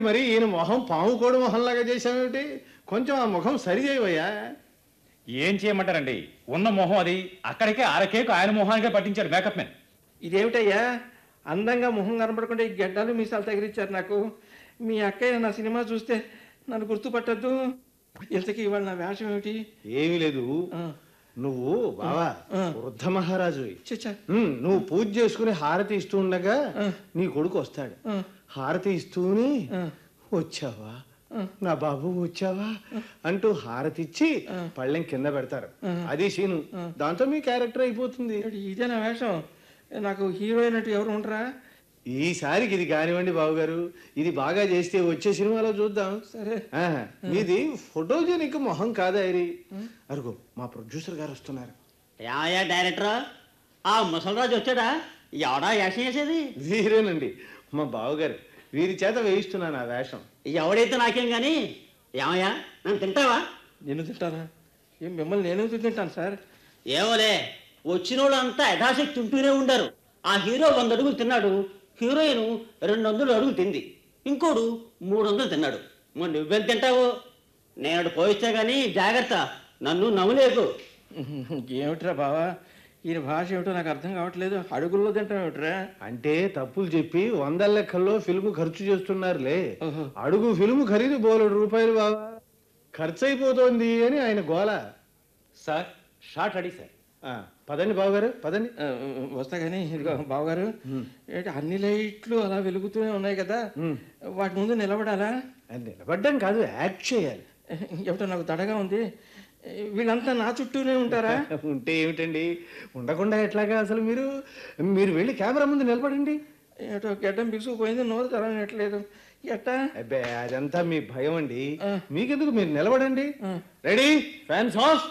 మరి ఈయన మొహం పాము కోడి మొహంలాగా చేశావేమిటి కొంచెం ఆ ముఖం సరి చేయవయ్యా ఏం చేయమంటారండి ఉన్న మొహం అది అక్కడికే అరకేకు ఆయన మొహానికే పట్టించాడు మేకప్ మెన్ ఇదేమిటయ్యా అందంగా మొహం కనపడకుండా ఈ గడ్డలు మీసాలు తగిలిచ్చారు నాకు మీ అక్కయ్య నా సినిమా చూస్తే నన్ను గుర్తుపట్టద్దు ఇంతకీ ఇవాళ నా వేషం ఏమిటి ఏమీ లేదు ఆ, నువ్వు బావా ఆ. వృద్ధ మహారాజు చచ్చా నువ్వు పూజ చేసుకుని హారతి ఇస్తూ ఉండగా ఆ. నీ కొడుకు వస్తాడు ఆ, హారతి ఇస్తూనే ఆ, వచ్చావా ఆ. నా బాబు వచ్చావా అంటూ హారతి ఇచ్చి పళ్ళెం కింద పెడతారు అది సీను దాంతో మీ క్యారెక్టర్ అయిపోతుంది ఏమిటి, ఇదే నా వేషం నాకు హీరోయిన్ అంటూ ఎవరు ఉండరా ఈసారికి ఇది కానివ్వండి బాబు గారు ఇది బాగా చేస్తే వచ్చే సినిమాలో చూద్దాం సరే ఆహా, మీది ఫోటోజెనిక్ మొహం కాదా ఇది అరుగు మా ప్రొడ్యూసర్ గారు వస్తున్నారు ఏమయ్యా డైరెక్టర్ ఆ ముసలిరాజు వచ్చాడా ఎవడా వేషం వేసేది వీరేనండి మా బావగారు వీరి చేత వేయిస్తున్నాను ఆ వేషం ఎవడైతే నాకేం కానీ ఏమయ్యా నన్ను తింటావా నేను తింటానా ఏం మిమ్మల్ని నేను ఎందుకు తింటాను సార్ ఏమోలే వచ్చిన వాళ్ళు అంతా యథాశక్తి తింటూనే ఉండారు ఆ హీరో వంద అడుగులు తిన్నాడు హీరోయిన్ రెండు వందలు అడుగులు తింది ఇంకోడు మూడు వందలు తిన్నాడు మరి నువ్వెంత తింటావు నేను అటు పోయిస్తే కానీ జాగ్రత్త నన్ను నవ్వులేకు ఏమిట్రా బావా ఈయన భాష ఏమిటో నాకు అర్థం కావట్లేదు అడుగుల్లో తింటాం ఏమిట్రా అంటే తప్పులు చెప్పి వందల లెక్కల్లో ఫిల్మ్ ఖర్చు చేస్తున్నారులే ఓహో. అడుగు ఫిల్మ్ ఖరీదు బోలెడు రూపాయలు బావా ఖర్చు అయిపోతోంది అని ఆయన గోల సార్ షార్ట్ రెడీ సార్ ఆ, పదండి బావగారు పదండి ఆ, వస్తా కానీ ఇదిగో బావగారు ఏంటి అన్ని లైట్లు అలా వెలుగుతూనే ఉన్నాయి కదా వాటి ముందు నిలబడాలా అది నిలబడ్డం కాదు యాక్ట్ చేయాలి ఏమిటో నాకు తడగా ఉంది వీళ్ళంతా నా చుట్టూనే ఉంటారా ఉంటే ఏమిటండి ఉండకుండా ఎట్లాగా అసలు మీరు మీరు వెళ్ళి కెమెరా ముందు నిలబడండి ఏమిటో గడ్డం బిగుసుకుపోయింది నోరు తెరవనట్లేదు ఎట్టా అబ్బే అదంతా మీ భయం అండి మీకెందుకు మీరు నిలబడండి ready fans off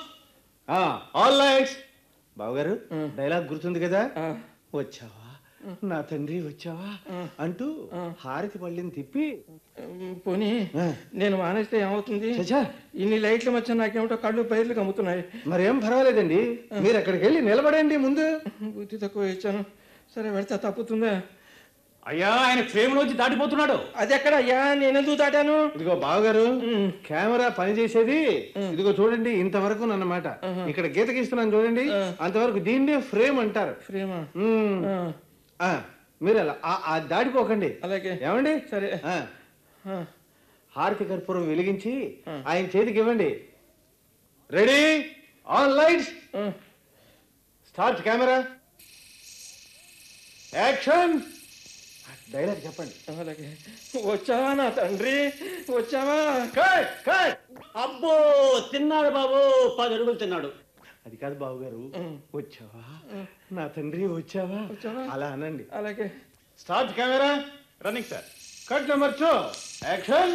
all lights బావగారు డైలాగ్ గుర్తుంది కదా ఆ, వచ్చావా నా తండ్రి వచ్చావా అంటూ హారతి పళ్ళని తిప్పి ఉమ్, పోనీ ఆ. నేను మానేస్తే ఏమవుతుంది చచ్చా ఇన్ని లైట్ల మధ్య నాకేమిటో కళ్ళు పైర్లు కమ్ముతున్నాయి మరేం పర్వాలేదండి మీరు అక్కడికి వెళ్ళి నిలబడండి ముందు బుద్ధి తక్కువ ఇచ్చాను సరే పెడితే తప్పుతుందా అయ్యా ఆయన ఫ్రేమ్ లోంచి దాటిపోతున్నాడు అది ఎక్కడ అయ్యా నేనెందుకు దాటాను ఇదిగో బావగారు కెమెరా పని చేసేది ఇదిగో చూడండి ఇంతవరకు అన్నమాట ఇక్కడ గీత గీస్తున్నాను చూడండి అంతవరకు దీన్నే ఫ్రేమ్ అంటారు ప్రేమ మ్మ్. ఆ, ఆ, మీరు అలా ఆ- ఆ దాటిపోకండి అలాగే ఏమండి సరే ఆ, ఆ, హారతి కర్పూరం వెలిగించి ఆయన చేతికి ఇవ్వండి రెడీ ఆన్ లైట్స్ ఆ. స్టార్ట్ కెమెరా యాక్షన్ డైలాగ్ చెప్పండి అలాగే వచ్చావా నా తండ్రి వచ్చావా కట్ కట్ అబ్బో తిన్నాడు బాబు పది అడుగులు తిన్నాడు అది కాదు బాబు గారు వచ్చావా నా తండ్రి వచ్చావా వచ్చావా? అలా అనండి అలాగే start camera running sir cut number two action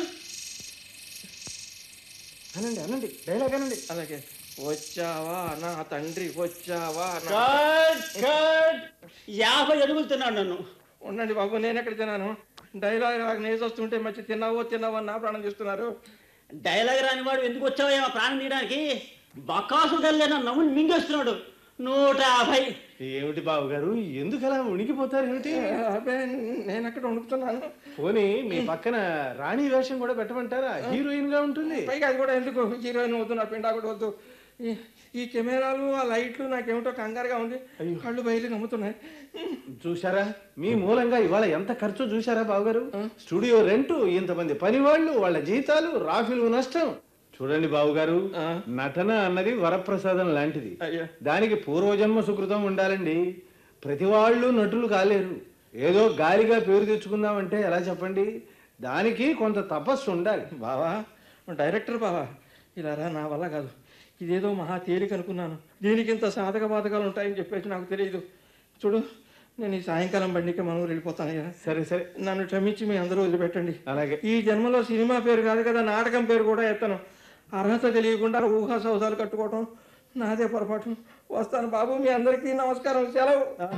అనండి అనండి డైలాగ్ అనండి అలాగే వచ్చావా నా తండ్రి వచ్చావా నా కట్ కట్ యాభై అడుగులు తిన్నాడు నన్ను ఉండండి బాబు నేను ఎక్కడ తిన్నాను డైలాగ్ లాగా నేసి వస్తుంటే మంచి తిన్నావో తిన్నావో అని నా ప్రాణం చేస్తున్నారు డైలాగ్ రాని వాడు ఎందుకు వచ్చావో మా ప్రాణం తీయడానికి బకాసు నన్ను నవ్వుని మింగేస్తున్నాడు నూట యాభై ఏమిటి బాబు గారు ఎందుకు అలా ఉనికిపోతారు ఏమిటి అబ్బే నేను ఎక్కడ వణుకుతున్నాను పోనీ మీ పక్కన రాణి వేషం కూడా పెట్టమంటారా హీరోయిన్ గా ఉంటుంది పైగా అది కూడా ఎందుకు హీరోయిన్ వద్దు నా పిండా కూడా వద్దు ఈ- ఈ కెమెరాలు ఆ లైట్లు నాకేమిటో కంగారుగా ఉంది కళ్ళు బయలు కమ్ముతున్నాయి చూసారా మీ మూలంగా ఇవాళ ఎంత ఖర్చు చూసారా బావగారు స్టూడియో రెంట్ ఇంతమంది పని వాళ్ళు వాళ్ళ జీతాలు రాఫీలు నష్టం చూడండి బావగారు ఆ. నటన అన్నది వరప్రసాదం లాంటిది అయ్యా దానికి పూర్వజన్మ సుకృతం ఉండాలండి ప్రతి వాళ్ళు నటులు కాలేరు ఏదో గాలిగా పేరు తెచ్చుకుందామంటే ఎలా చెప్పండి దానికి కొంత తపస్సు ఉండాలి బావా డైరెక్టర్ బావా ఇలా రా నా వల్ల కాదు ఇదేదో మహా తేలిక అనుకున్నాను దీనికి ఇంత సాధక బాధకాలు ఉంటాయని చెప్పేసి నాకు తెలియదు చూడు నేను ఈ సాయంకాలం బండికి మనం వెళ్ళిపోతాను కదా సరే సరే నన్ను క్షమించి మీ అందరూ వదిలిపెట్టండి అలాగే ఈ జన్మలో సినిమా పేరు కాదు కదా నాటకం పేరు కూడా ఎత్తను అర్హత తెలియకుండా ఊహా సౌదాలు కట్టుకోవటం నాదే పొరపాటు వస్తాను బాబు మీ అందరికీ నమస్కారం సెలవు